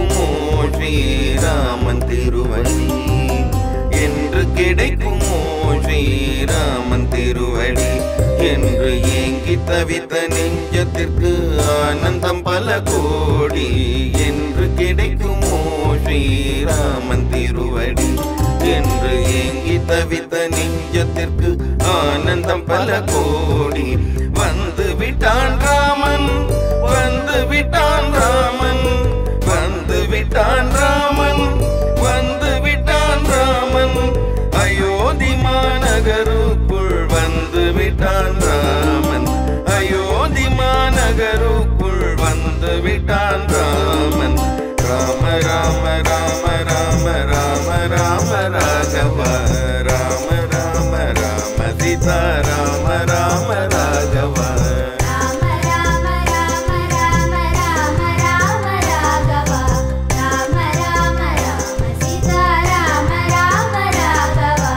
கிடைக்குமோ ஸ்ரீராமன் திருவடி என்று கிடைக்குமோ ஸ்ரீராமன் திருவடி என்று ஏங்கி தவித்த நெஞ்சத்திற்கு ஆனந்தம் பல கோடி என்று கிடைக்குமோ ஸ்ரீராமன் திருவடி என்று ஏங்கி தவித்த நெஞ்சத்திற்கு ஆனந்தம் பல கோடி வந்து விட்டான் ராமன் வந்து விட்டான் ராமன் வந்து விட்டான் ராமன் வந்து விட்டான் ராமன் அயோத்தி மாநகருக்குள் வந்து விட்டான் ராமன் அயோத்தி மாநகருக்குள் வந்து விட்டான் ராமன் ராம ராம ராம ராம ராம ராம ராகவ ராம ராம ராம சீதா ராம ராம ராகவ ராம ராம ராம ராம ராம ராம ராகவா ராம ராம ராம சீதா ராம ராம ராகவா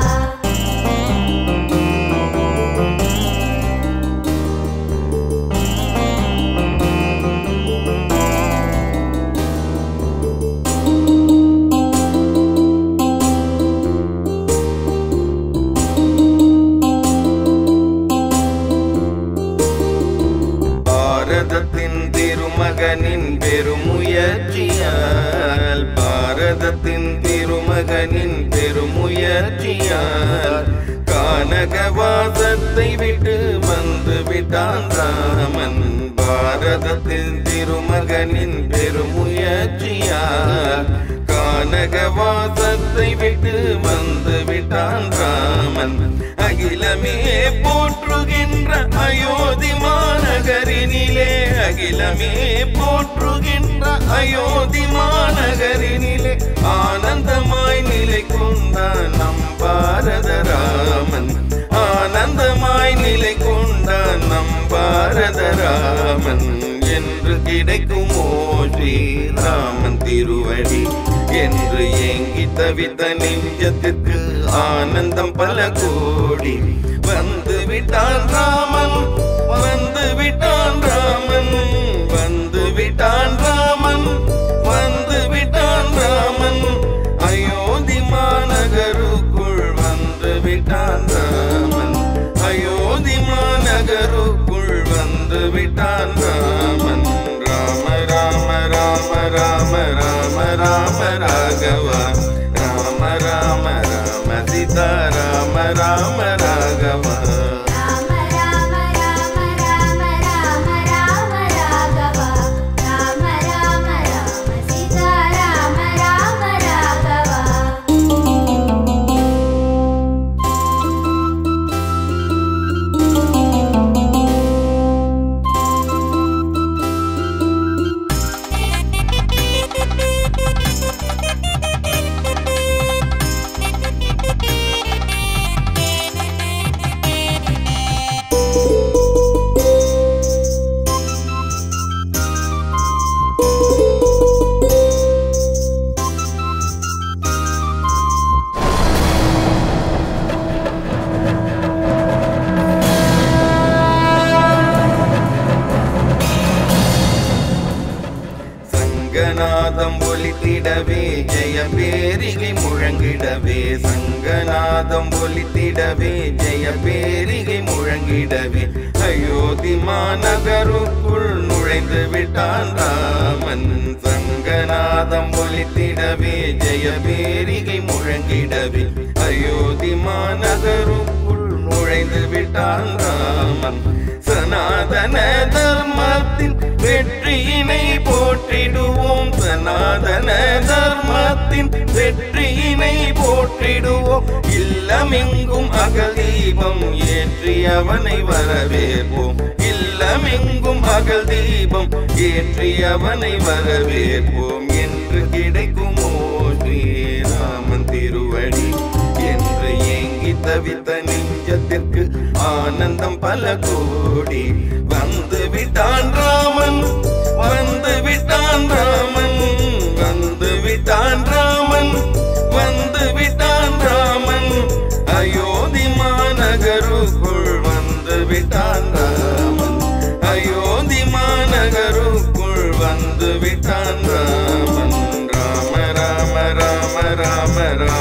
பாரதத்தின் திருமகனின் பெருமுயற்சியால் பாரதத்தின் திருமகனின் பெருமுயற்சியால் கானகவாசத்தை விட்டு வந்து விட்டான் ராமன் பாரதத்தின் திருமகனின் பெருமுயற்சியால் கானகவாசத்தை விட்டு வந்து விட்டான் ராமன் அகிலமே போற்றுகின்ற அயோத்தி மாநகரினிலே அகிலமே போற்றுகின்ற அயோத்தி மாநகரினிலே ஆனந்தமாய் நிலை கொண்டான் நம் பாரத ராமன் ஆனந்தமாய் நிலை கொண்டான் நம் பாரத ராமன் என்று கிடைக்குமோ ஸ்ரீராமன் திருவடி என்று ஏங்கி தவித்த நெஞ்சத்திற்கு ஆனந்தம் பல கோடி வந்து விட்டான் ராமன் வந்து விட்டான் ராமன் வந்து விட்டான் ராமன் வந்து விட்டான் ராமன் அயோத்தி மாநகருக்குள் வந்து விட்டான் ராமன் அயோத்தி மாநகருக்குள் வந்து விட்டான் ராமன் ராம ராம ராம ராம ராம ராம ராகவா ராம ராம ராம சீதா ராம ராம ராகவா ராம ராம ராம ராம ராம ராம ராகவா ராம ராம ராம சீதா ராம ராம ராகவா சங்கநாதம் ஒலித்திடவே ஜெய பேரிகை முழங்கிடவே சங்கநாதம் ஒலித்திடவே ஜெய பேரிகை முழங்கிடவே அயோத்தி மாநகருக்குள் நுழைந்து விட்டான் ராமன் சங்கநாதம் ஒலித்திடவே ஜெய பேரிகை முழங்கிடவே அயோத்தி மாநகருக்குள் நுழைந்து விட்டான் ராமன் சனாதன தர்மத்தின் வெற்றியினை போற்றிடுவோம் சனாதன தர்மத்தின் வெற்றியினை போற்றிடுவோம் இல்லமெங்கும் அகதீபம் ஏற்றி அவனை வரவேற்போம் இல்லமெங்கும் அகல் தீபம் ஏற்றி அவனை வரவேற்போம் என்று கிடைக்குமோ ஸ்ரீராமன் திருவடி என்று ஏங்கி தவித்த நெஞ்சத்திற்கு ஆனந்தம் பல கோடி வந்து விட்டான் ராமன் வந்து விட்டான் ராமன் வந்து விட்டான் ராமன் வந்து விட்டான் ராமன் அயோத்தி மாநகருக்குள் வந்து விட்டான் ராமன் அயோத்தி மாநகருக்குள் வந்து விட்டான் ராமன் ராம ராம